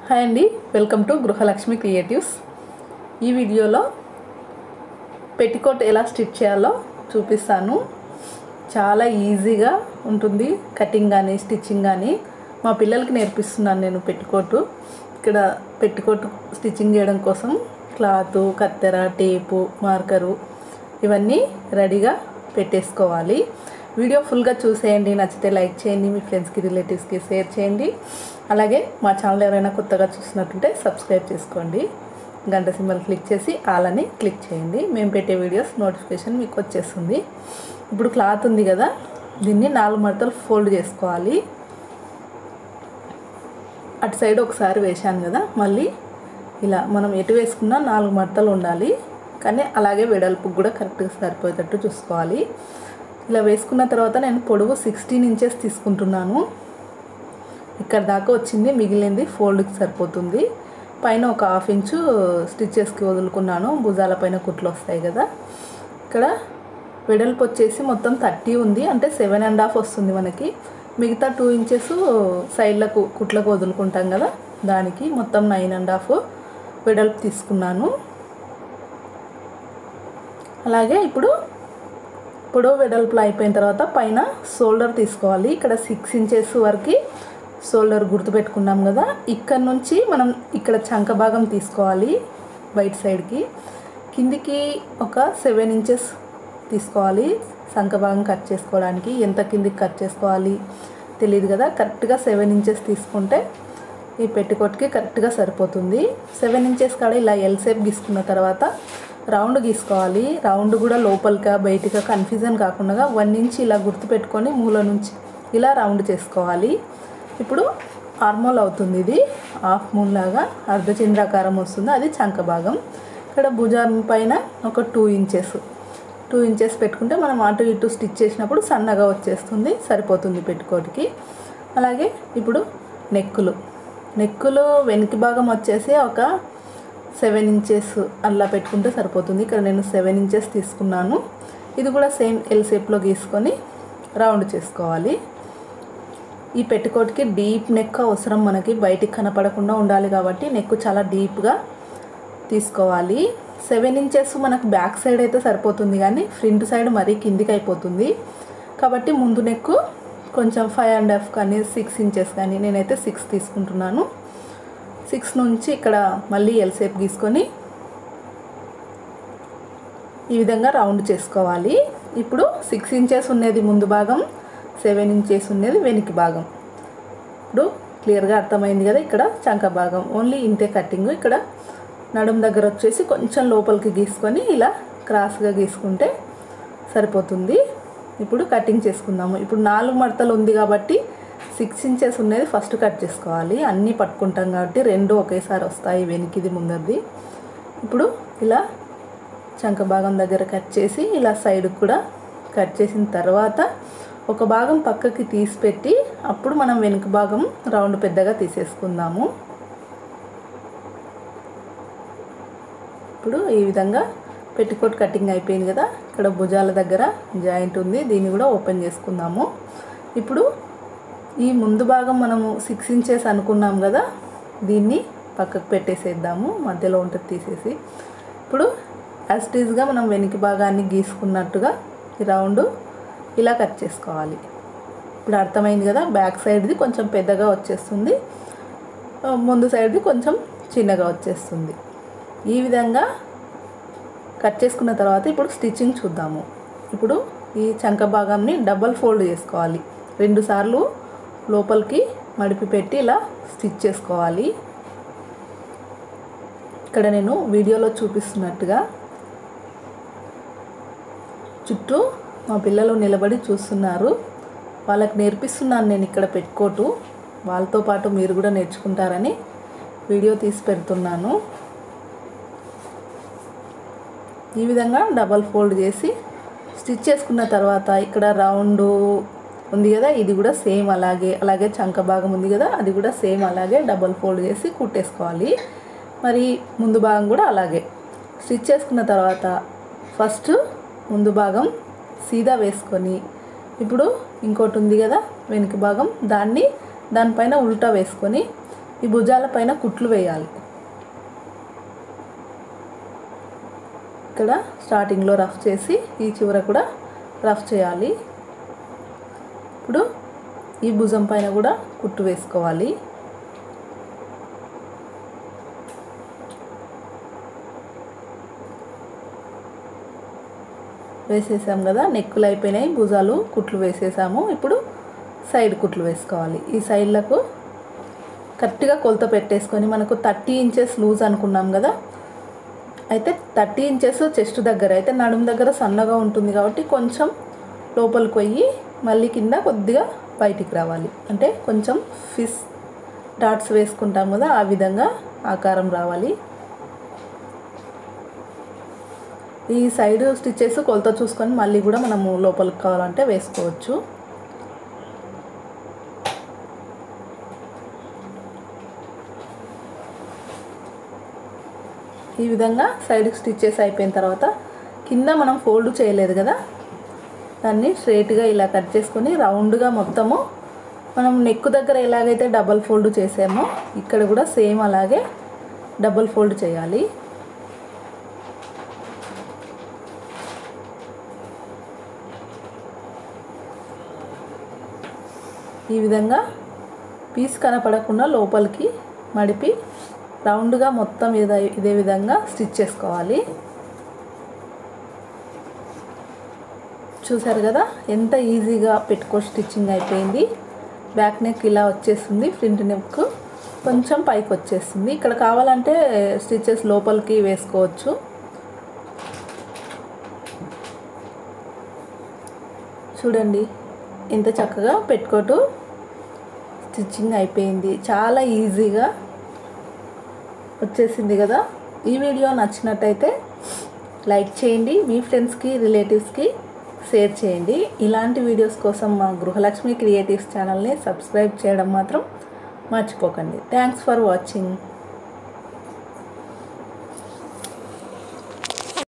hi అండి welcome to Gruhalakshmi creatives ఈ వీడియోలో పెట్టికోట్ ఎలా స్టిచ్ చేయాలో చూపిస్తాను చాలా ఈజీగా ఉంటుంది కటింగ్ కానీ స్టిచ్చింగ్ కానీ మా పిల్లలకి నేర్పిస్తున్నాను నేను పెట్టికోటు ఇక్కడ పెట్టికోట్ స్టిచ్చింగ్ చేయడం కోసం క్లాత్ కత్తెర టేపు మార్కరు ఇవన్నీ రెడీగా పెట్టేసుకోవాలి వీడియో ఫుల్గా చూసేయండి నచ్చితే లైక్ చేయండి మీ ఫ్రెండ్స్కి రిలేటివ్స్కి షేర్ చేయండి అలాగే మా ఛానల్ ఎవరైనా కొత్తగా చూసినట్టుంటే సబ్స్క్రైబ్ చేసుకోండి గంట సింబల్ క్లిక్ చేసి ఆలని క్లిక్ చేయండి మేము పెట్టే వీడియోస్ నోటిఫికేషన్ మీకు వచ్చేస్తుంది ఇప్పుడు క్లాత్ ఉంది కదా దీన్ని నాలుగు మడతలు ఫోల్డ్ చేసుకోవాలి అటు సైడ్ ఒకసారి వేశాను కదా మళ్ళీ ఇలా మనం ఎటు వేసుకున్నా నాలుగు మడతలు ఉండాలి కానీ అలాగే వెడల్పు కూడా కరెక్ట్గా సరిపోయేటట్టు చూసుకోవాలి ఇలా వేసుకున్న తర్వాత నేను పొడవు సిక్స్టీన్ ఇంచెస్ తీసుకుంటున్నాను ఇక్కడ దాకా వచ్చింది మిగిలింది ఫోల్డ్కి సరిపోతుంది పైన ఒక హాఫ్ ఇంచు స్టిచ్చెస్కి వదులుకున్నాను భుజాల పైన కుట్లు వస్తాయి కదా ఇక్కడ వెడల్పు వచ్చేసి మొత్తం థర్టీ ఉంది అంటే సెవెన్ అండ్ హాఫ్ వస్తుంది మనకి మిగతా టూ ఇంచెస్ సైడ్లకు కుట్లకు వదులుకుంటాం కదా దానికి మొత్తం నైన్ అండ్ హాఫ్ వెడల్పు తీసుకున్నాను అలాగే ఇప్పుడు పొడవు వెడల్పులో అయిపోయిన తర్వాత పైన షోల్డర్ తీసుకోవాలి ఇక్కడ సిక్స్ ఇంచెస్ వరకు షోల్డర్ గుర్తుపెట్టుకున్నాం కదా ఇక్కడ నుంచి మనం ఇక్కడ చంక భాగం తీసుకోవాలి బయట సైడ్కి కిందికి ఒక సెవెన్ ఇంచెస్ తీసుకోవాలి సంక భాగం కట్ చేసుకోవడానికి ఎంత కిందికి కట్ చేసుకోవాలి తెలియదు కదా కరెక్ట్గా సెవెన్ ఇంచెస్ తీసుకుంటే ఈ పెట్టికొట్టుకి కరెక్ట్గా సరిపోతుంది సెవెన్ ఇంచెస్ కాడ ఇలా ఎల్ షేప్ గీసుకున్న తర్వాత రౌండ్ గీసుకోవాలి రౌండ్ కూడా లోపలిగా బయటగా కన్ఫ్యూజన్ కాకుండా వన్ ఇంచ్ ఇలా గుర్తుపెట్టుకొని మూల నుంచి ఇలా రౌండ్ చేసుకోవాలి ఇప్పుడు ఆర్మోల్ అవుతుంది ఇది హాఫ్ మూన్ లాగా అర్ధచంద్రాకారం వస్తుంది అది చంక భాగం ఇక్కడ భుజం పైన ఒక టూ ఇంచెస్ టూ ఇంచెస్ పెట్టుకుంటే మనం అటు ఇటు స్టిచ్ చేసినప్పుడు సన్నగా వచ్చేస్తుంది సరిపోతుంది పెట్టుకోటికి అలాగే ఇప్పుడు నెక్కులు నెక్కులు వెనక భాగం వచ్చేసి ఒక సెవెన్ ఇంచెస్ అలా పెట్టుకుంటే సరిపోతుంది ఇక్కడ నేను సెవెన్ ఇంచెస్ తీసుకున్నాను ఇది కూడా సేమ్ ఎల్ షేప్లో గీసుకొని రౌండ్ చేసుకోవాలి ఈ పెట్టుకోటికి డీప్ నెక్ అవసరం మనకి బయటికి కనపడకుండా ఉండాలి కాబట్టి నెక్ చాలా డీప్గా తీసుకోవాలి సెవెన్ ఇంచెస్ మనకు బ్యాక్ సైడ్ అయితే సరిపోతుంది కానీ ఫ్రంట్ సైడ్ మరీ కిందికి అయిపోతుంది కాబట్టి ముందు నెక్ కొంచెం ఫైవ్ అండ్ హాఫ్ కానీ సిక్స్ ఇంచెస్ కానీ నేనైతే సిక్స్ తీసుకుంటున్నాను సిక్స్ నుంచి ఇక్కడ మళ్ళీ ఎల్ షేప్ గీసుకొని ఈ విధంగా రౌండ్ చేసుకోవాలి ఇప్పుడు సిక్స్ ఇంచెస్ ఉన్నది ముందు భాగం సెవెన్ ఇంచెస్ ఉన్నది వెనక భాగం ఇప్పుడు క్లియర్గా అర్థమైంది కదా ఇక్కడ చంక భాగం ఓన్లీ ఇంతే కటింగ్ ఇక్కడ నడుం దగ్గర వచ్చేసి కొంచెం లోపలికి గీసుకొని ఇలా క్రాస్గా గీసుకుంటే సరిపోతుంది ఇప్పుడు కటింగ్ చేసుకుందాము ఇప్పుడు నాలుగు మడతలు ఉంది కాబట్టి సిక్స్ ఇంచెస్ ఉన్నది ఫస్ట్ కట్ చేసుకోవాలి అన్నీ పట్టుకుంటాం కాబట్టి రెండు ఒకేసారి వస్తాయి వెనికిది ముందరిది ఇప్పుడు ఇలా చంక భాగం దగ్గర కట్ చేసి ఇలా సైడ్కి కూడా కట్ చేసిన తర్వాత ఒక భాగం పక్కకి తీసి పెట్టి అప్పుడు మనం వెనుక భాగం రౌండ్ పెద్దగా తీసేసుకుందాము ఇప్పుడు ఈ విధంగా పెట్టికోట్ కటింగ్ అయిపోయింది కదా ఇక్కడ భుజాల దగ్గర జాయింట్ ఉంది దీన్ని కూడా ఓపెన్ చేసుకుందాము ఇప్పుడు ఈ ముందు భాగం మనము సిక్స్ ఇంచెస్ అనుకున్నాం కదా దీన్ని పక్కకు పెట్టేసేద్దాము మధ్యలో ఉంటుంది తీసేసి ఇప్పుడు యాస్టీజ్గా మనం వెనక భాగాన్ని గీసుకున్నట్టుగా ఈ రౌండ్ ఇలా కట్ చేసుకోవాలి ఇప్పుడు అర్థమైంది కదా బ్యాక్ సైడ్ది కొంచెం పెద్దగా వచ్చేస్తుంది ముందు సైడ్ది కొంచెం చిన్నగా వచ్చేస్తుంది ఈ విధంగా కట్ చేసుకున్న తర్వాత ఇప్పుడు స్టిచ్చింగ్ చూద్దాము ఇప్పుడు ఈ చంక భాగాన్ని డబల్ ఫోల్డ్ చేసుకోవాలి రెండు సార్లు లోపలికి మడిపి పెట్టి ఇలా స్టిచ్ చేసుకోవాలి ఇక్కడ నేను వీడియోలో చూపిస్తున్నట్టుగా చుట్టూ మా పిల్లలు నిలబడి చూస్తున్నారు వాళ్ళకి నేర్పిస్తున్నాను నేను ఇక్కడ పెట్టుకోటు వాళ్ళతో పాటు మీరు కూడా నేర్చుకుంటారని వీడియో తీసి పెడుతున్నాను ఈ విధంగా డబల్ ఫోల్డ్ చేసి స్టిచ్ చేసుకున్న తర్వాత ఇక్కడ రౌండ్ ఉంది కదా ఇది కూడా సేమ్ అలాగే అలాగే చంక భాగం ఉంది కదా అది కూడా సేమ్ అలాగే డబల్ ఫోల్డ్ చేసి కుట్టేసుకోవాలి మరి ముందు భాగం కూడా అలాగే స్టిచ్ చేసుకున్న తర్వాత ఫస్ట్ ముందు భాగం సీదా వేసుకొని ఇప్పుడు ఇంకోటి ఉంది కదా వెనుక భాగం దాన్ని దానిపైన ఉల్టా వేసుకొని ఈ భుజాల పైన కుట్లు వేయాలి ఇక్కడ స్టార్టింగ్లో రఫ్ చేసి ఈ చివర కూడా రఫ్ చేయాలి ఇప్పుడు ఈ భుజం పైన కూడా కుట్టు వేసుకోవాలి వేసేసాం కదా నెక్కులు అయిపోయినాయి భుజాలు కుట్లు వేసేసాము ఇప్పుడు సైడ్ కుట్లు వేసుకోవాలి ఈ సైడ్లకు కరెక్ట్గా కొలత పెట్టేసుకొని మనకు థర్టీ ఇంచెస్ లూజ్ అనుకున్నాం కదా అయితే థర్టీ ఇంచెస్ చెస్ట్ దగ్గర అయితే నడుము దగ్గర సన్నగా ఉంటుంది కాబట్టి కొంచెం లోపలికి పోయి మళ్ళీ కింద కొద్దిగా బయటికి రావాలి అంటే కొంచెం ఫిస్ డాట్స్ వేసుకుంటాం కదా ఆ విధంగా ఆకారం రావాలి ఈ సైడ్ స్టిచ్చెస్ కొలత చూసుకొని మళ్ళీ కూడా మనము లోపలికి కావాలంటే వేసుకోవచ్చు ఈ విధంగా సైడ్ స్టిచ్చెస్ అయిపోయిన తర్వాత కింద మనం ఫోల్డ్ చేయలేదు కదా దాన్ని స్ట్రైట్గా ఇలా కట్ చేసుకొని రౌండ్గా మొత్తము మనం నెక్ దగ్గర ఎలాగైతే డబల్ ఫోల్డ్ చేసామో ఇక్కడ కూడా సేమ్ అలాగే డబల్ ఫోల్డ్ చేయాలి ఈ విధంగా పీస్ కనపడకుండా లోపలికి మడిపి రౌండ్గా మొత్తం ఇదే ఇదే విధంగా స్టిచ్ చేసుకోవాలి చూసారు కదా ఎంత ఈజీగా పెట్టుకో స్టిచ్చింగ్ అయిపోయింది బ్యాక్ నెక్ ఇలా వచ్చేస్తుంది ఫ్రంట్ నెక్ కొంచెం పైకి వచ్చేస్తుంది ఇక్కడ కావాలంటే స్టిచెస్ లోపలికి వేసుకోవచ్చు చూడండి ఎంత చక్కగా పెట్టుకోటు స్టిచ్చింగ్ అయిపోయింది చాలా ఈజీగా వచ్చేసింది కదా ఈ వీడియో నచ్చినట్టయితే లైక్ చేయండి మీ ఫ్రెండ్స్కి రిలేటివ్స్కి షేర్ చేయండి ఇలాంటి వీడియోస్ కోసం మా గృహలక్ష్మి క్రియేటివ్స్ ఛానల్ని సబ్స్క్రైబ్ చేయడం మాత్రం మర్చిపోకండి థ్యాంక్స్ ఫర్ వాచింగ్